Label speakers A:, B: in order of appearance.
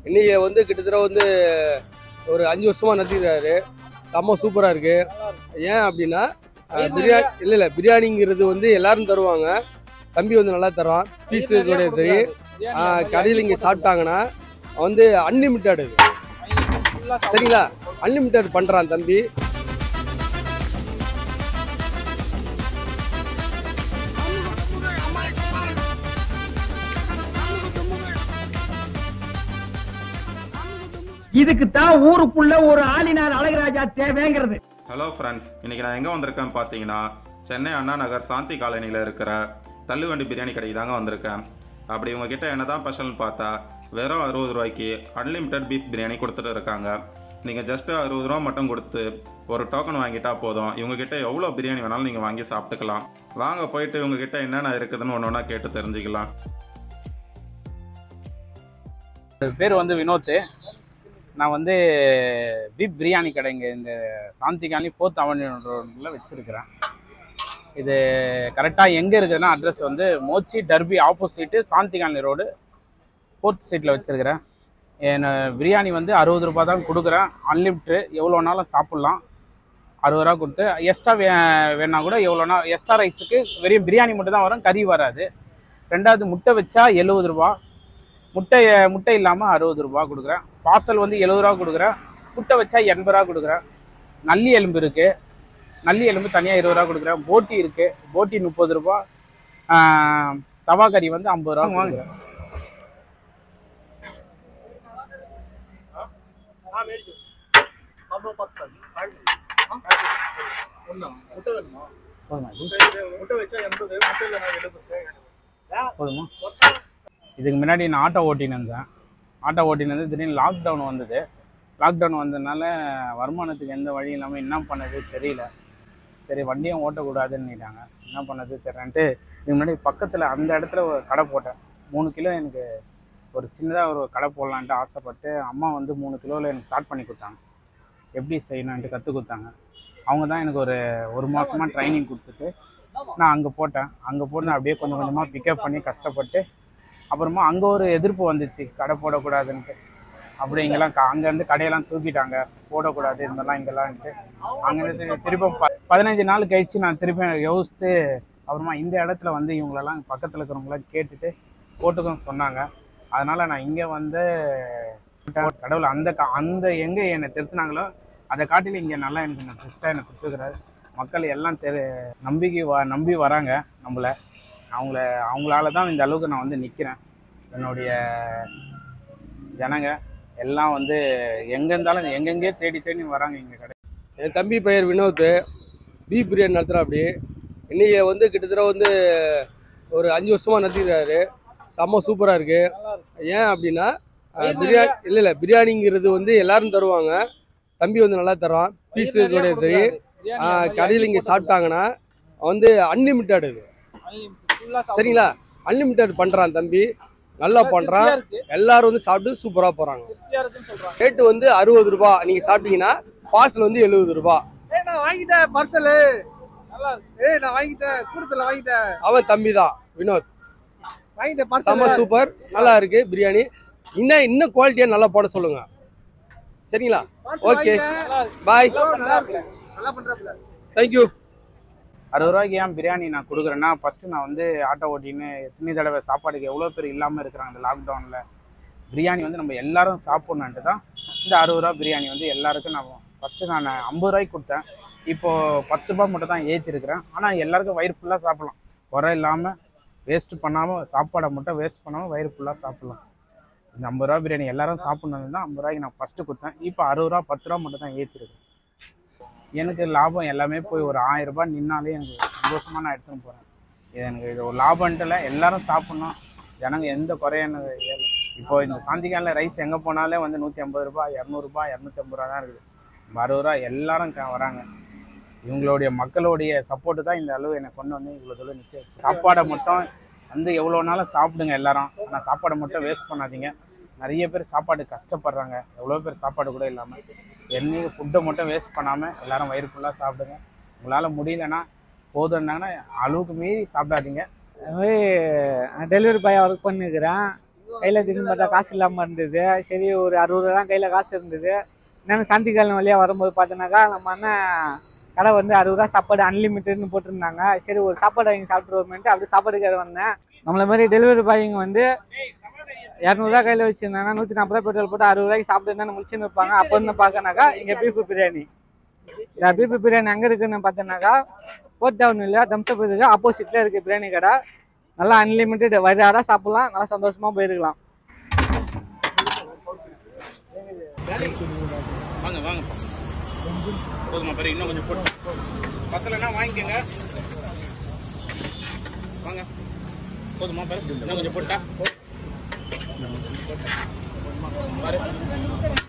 A: இன்னைக்கு வந்து கிட்டத்தட்ட வந்து ஒரு அஞ்சு வருஷமா நடத்திருக்காரு செம்ம சூப்பரா இருக்கு ஏன் அப்படின்னா அஹ், பிரியாணி இல்ல இல்ல பிரியாணிங்கிறது வந்து எல்லாரும் தருவாங்க தம்பி வந்து நல்லா தருவான் பீஸ் கிடையாது கடையில் இங்கே சாப்பிட்டாங்கன்னா வந்து அன்லிமிட்டட் இது சரிங்களா அன்லிமிட்டட் பண்றான் தம்பி
B: இதுக்கு தான் ஊருக்குள்ள ஒரு ஆளினார் அழகராஜா தேவைங்கிறது
C: ஹலோ ஃப்ரெண்ட்ஸ் இன்றைக்கி நான் எங்கே வந்திருக்கேன்னு பார்த்தீங்கன்னா சென்னை அண்ணா நகர் சாந்தி காலனியில் இருக்கிற தள்ளுவண்டி பிரியாணி கடைக்கு தாங்க வந்திருக்கேன் அப்படி உங்ககிட்ட என்ன தான் ஸ்பெஷல்னு பார்த்தா வெறும் அறுபது ரூபாய்க்கு அன்லிமிட்டெட் பீஃப் பிரியாணி கொடுத்துட்டு இருக்காங்க நீங்கள் ஜஸ்ட்டு அறுபது ரூபா மட்டும் கொடுத்து ஒரு டோக்கன் வாங்கிட்டா போதும் இவங்ககிட்ட எவ்வளோ பிரியாணி வேணாலும் நீங்கள் வாங்கி சாப்பிட்டுக்கலாம் வாங்க போயிட்டு இவங்ககிட்ட என்னென்ன இருக்குதுன்னு ஒன்று ஒன்றா கேட்டு தெரிஞ்சுக்கலாம்
D: பேர் வந்து வினோத் நான் வந்து பீப் பிரியாணி கடைங்க இந்த சாந்தி காலனி ஃபோர்த் அவனியூல வச்சுருக்கிறேன் இது கரெக்டாக எங்கே இருக்குதுன்னா அட்ரஸ் வந்து மோச்சி டர்பி opposite Shanthi colony road fourth சீட்டில் வச்சுருக்கிறேன் என் பிரியாணி வந்து அறுபது ரூபா தான் கொடுக்குறேன் அன்லிமிட்டு எவ்வளோனாலும் சாப்பிட்லாம் அறுபது ரூபா கொடுத்து எக்ஸ்ட்ரா வே வேணா கூட எவ்வளோனா எக்ஸ்ட்ரா ரைஸுக்கு வெறும் பிரியாணி மட்டும் தான் வரும் கறி வராது ரெண்டாவது முட்டை வச்சா எழுபது ரூபா முட்டை முட்டை இல்லாமல் அறுபது ரூபா கொடுக்குறேன் பார்சல் வந்து எழுபது ரூபா கொடுக்குறேன் முட்டை வச்சா எண்பது ரூபா கொடுக்குறேன் நல்லி எலும்பு இருக்குது நல்லி எலும்பு தனியாக இருபது ரூபா கொடுக்குறேன் போட்டி இருக்குது போட்டி முப்பது ரூபா ஆஹ், தவா கறி வந்து ஐம்பது ரூபா வாங்குறேன் போதுமா இது? போதுமா இதுக்கு முன்னாடி நான் ஆட்டோ ஓட்டின்னு இருந்தேன் ஆட்டோ ஓட்டின்னு இருந்து திடீர்னு லாக்டவுன் வந்தது லாக்டவுன் வந்ததுனால வருமானத்துக்கு எந்த வழி இல்லாமல் என்ன பண்ணது தெரியல சரி வண்டியும் ஓட்டக்கூடாதுன்னுட்டாங்க என்ன பண்ணது தெரியலன்ட்டு இதுக்கு முன்னாடி பக்கத்தில் அந்த இடத்துல ஒரு கடை போட்டேன் மூணு கிலோ எனக்கு ஒரு சின்னதாக ஒரு கடை போடலான்ட்டு ஆசைப்பட்டு அம்மா வந்து மூணு கிலோவில் எனக்கு ஸ்டார்ட் பண்ணி கொடுத்தாங்க எப்படி செய்யணுன்ட்டு கற்றுக் கொடுத்தாங்க அவங்க தான் எனக்கு ஒரு ஒரு மாதமாக ட்ரைனிங் கொடுத்துட்டு நான் அங்கே போட்டேன் அங்கே போட்டு நான் அப்படியே கொஞ்சம் கொஞ்சமாக பிக்கப் பண்ணி கஷ்டப்பட்டு அப்புறமா அங்கே ஒரு எதிர்ப்பு வந்துச்சு கடை போடக்கூடாதுன்ட்டு அப்படி இங்கெல்லாம் க- அங்கேருந்து கடையெல்லாம் தூக்கிட்டாங்க போடக்கூடாது இந்த மாதிரிலாம் இங்கெல்லாம்ட்டு அங்கேருந்து திரும்ப ப பதினஞ்சு நாள் கழிச்சு நான் திருப்பி யோசித்து அப்புறமா இந்த இடத்துல வந்து இவங்களெல்லாம் பக்கத்தில் இருக்கிறவங்களாம் கேட்டுட்டு போட்டுக்கன்னு சொன்னாங்க அதனால் நான் இங்கே வந்து கடவுள் அந்த கா- அந்த எங்கே என்னை திருத்தினாங்களோ அதை காட்டிலும் இங்கே நல்லா எனக்கு நான் பெஸ்ட்டாக எனக்கு கொடுத்துக்கிறாரு மக்கள் எல்லாம் தெரு நம்பிக்கை வ நம்பி வராங்க நம்மளை அவங்கள அவங்களால தான் இந்த அளவுக்கு நான் வந்து நிற்கிறேன் என்னுடைய ஜனங்க எல்லாம் வந்து எங்கே இருந்தாலும் எங்கெங்கே தேடி தேடி வராங்க எங்கள் கடை
A: என் தம்பி பெயர் வினோத் பீஃப் பிரியாணி நடத்துகிறா அப்படி இன்னைக்கு வந்து கிட்டத்தட்ட வந்து ஒரு அஞ்சு வருஷமா நடத்திருக்காரு செம்ம சூப்பராக இருக்கு ஏன் அப்படின்னா அஹ், பிரியாணி இல்லை இல்லை பிரியாணிங்கிறது வந்து எல்லாரும் தருவாங்க தம்பி வந்து நல்லா தருவான் பீஸ் கிடையாது கடையில் இங்கே சாப்பிட்டாங்கன்னா வந்து அன்லிமிட்டட் இது சரிங்களா அன்லிமிட்டட் பண்ணுறான் தம்பி நல்லா பண்ணுறான் எல்லாரும் வந்து சாப்பிட்டு சூப்பராக போகிறாங்க ரேட்டு வந்து அறுபது ரூபா நீங்கள் சாப்பிட்டீங்கன்னா பார்சல் வந்து எழுபது ரூபா
E: ஏய் நான் வாங்கிட்டேன் பார்சலு ஏய் நான் வாங்கிட்டேன் கூட்டத்தில் வாங்கிட்டேன்
A: அவன் தம்பி தான் வினோத்
E: வாங்கிட்டேன்
A: செம்ம
E: பார்சல்
A: சூப்பர் நல்லா இருக்கு பிரியாணி இன்னும் இன்னும் குவாலிட்டியா நல்லா போட சொல்லுங்க சரிங்களா ஓகே பாய்
E: நல்லா இருக்கு நல்லா பண்றாப்ல
A: தேங்க்யூ
D: அறுபது ரூபாய்க்கு ஏன் பிரியாணி நான் கொடுக்குறேன்னா ஃபஸ்ட்டு நான் வந்து ஆட்டோ ஓட்டின்னு எத்தனை தடவை சாப்பாடுக்கு எவ்வளோ பேர் இல்லாமல் இருக்கிறாங்க இந்த லாக்டவுனில் பிரியாணி வந்து நம்ம எல்லாரும் சாப்பிட்ணுன்ட்டு தான் இந்த அறுபது ரூபா பிரியாணி வந்து எல்லாருக்கும் நான் ஃபஸ்ட்டு நான் ஐம்பது ரூபாய்க்கு கொடுத்தேன் இப்போது பத்து ரூபா மட்டும் தான் ஏற்றிருக்கிறேன் ஆனால் எல்லாருக்கும் வயிறு ஃபுல்லாக சாப்பிட்லாம் குறை இல்லாமல் வேஸ்ட் பண்ணாமல் சாப்பாடை மட்டும் வேஸ்ட் பண்ணாமல் வயிறு ஃபுல்லாக சாப்பிட்லாம் இந்த ஐம்பது ரூபா பிரியாணி எல்லாரும் சாப்பிட்ணுன்னு தான் ஐம்பது ரூபாய்க்கு நான் ஃபஸ்ட்டு கொடுத்தேன் இப்போ அறுபது ரூபா பத்து ரூபா மட்டும் தான் ஏற்றிருக்கேன் எனக்கு லாபம் எல்லாமே போய் ஒரு ஆயிரம் ரூபாய் நின்னாலே எனக்கு சந்தோஷமா நான் எடுத்துன்னு போகிறேன் இது எனக்கு இது ஒரு லாபம்ன்ட்டுல எல்லாரும் சாப்பிட்ணும் ஜனங்க எந்த குறையான இப்போ இந்த சாந்திகானில் ரைஸ் எங்கே போனாலே வந்து நூற்றி ஐம்பது ரூபாய் இரநூறுபா இரநூத்தி ஐம்பது ரூபா தான் இருக்குது நம்ம அறுபது ரூபா எல்லாரும் க- வராங்க இவங்களுடைய மக்களுடைய சப்போர்ட்டு தான் இந்த அளவு என்னை கொண்டு வந்து இவ்வளோ தூரம் நிற்க வச்சு சாப்பாடை மட்டும் வந்து எவ்வளோ நாளும் சாப்பிடுங்க எல்லாரும் ஆனால் சாப்பாடை மட்டும் வேஸ்ட் பண்ணாதீங்க நிறைய பேர் சாப்பாடு கஷ்டப்படுறாங்க எவ்வளோ பேர் சாப்பாடு கூட இல்லாமல் என்னைக்கு ஃபுட்டை மட்டும் வேஸ்ட் பண்ணாமல் எல்லாரும் வயிறு ஃபுல்லாக சாப்பிடுங்க உங்களால் முடியலன்னா போதும்னாங்கன்னா அளவுக்கு மீறி சாப்பிடாதீங்க
F: டெலிவரி பாய் ஒர்க் பண்ணிருக்கிறேன் கையில் திடீர்னு பார்த்தா காசு இல்லாமல் இருந்தது சரி ஒரு அறுபது ரூபா தான் கையில் காசு இருந்தது என்னென்ன சாந்திகாலம் வழியாக வரும்போது பார்த்தோன்னாக்கா நம்ம அண்ணன் கடை வந்து அறுபது ரூபா சாப்பாடு அன்லிமிட்டட்னு போட்டிருந்தாங்க சரி ஒரு சாப்பாடு வாங்கி சாப்பிட்ருவோமேன்ட்டு அப்படி சாப்பாடு கடை வந்தேன் நம்மள மாதிரி டெலிவரி பாய்ங்க வந்து இரநூறுவா கையில் வச்சுருந்தாங்கன்னா நூற்றி நாற்பது ரூபா பெட்ரோல் போட்டு அறுபது ரூபாய்க்கு சாப்பிட்டு முடிச்சுன்னு இருப்பாங்க அப்போ இருந்து பார்க்கனாக்கா இங்கே பீஃப் பிரியாணி இந்த பீஃப் பிரியாணி எங்கே இருக்குன்னு பார்த்தோன்னாக்கா போர்ட் டவுன் இல்லையா தம்சப் இதுக்கு ஆப்போசிட்டில் இருக்குது பிரியாணி கடை நல்லா அன்லிமிட்டெட் வயிறார சாப்பிட்லாம் நல்லா சந்தோஷமாக போயிருக்கலாம்
D: வாங்க வாங்க போதுமா பாரு இன்னும் கொஞ்சம் போட்டு பத்தலைன்னா வாங்கிக்கோங்க வாங்க போதுமா பாரு இன்னும் கொஞ்சம் போட்டா பாரு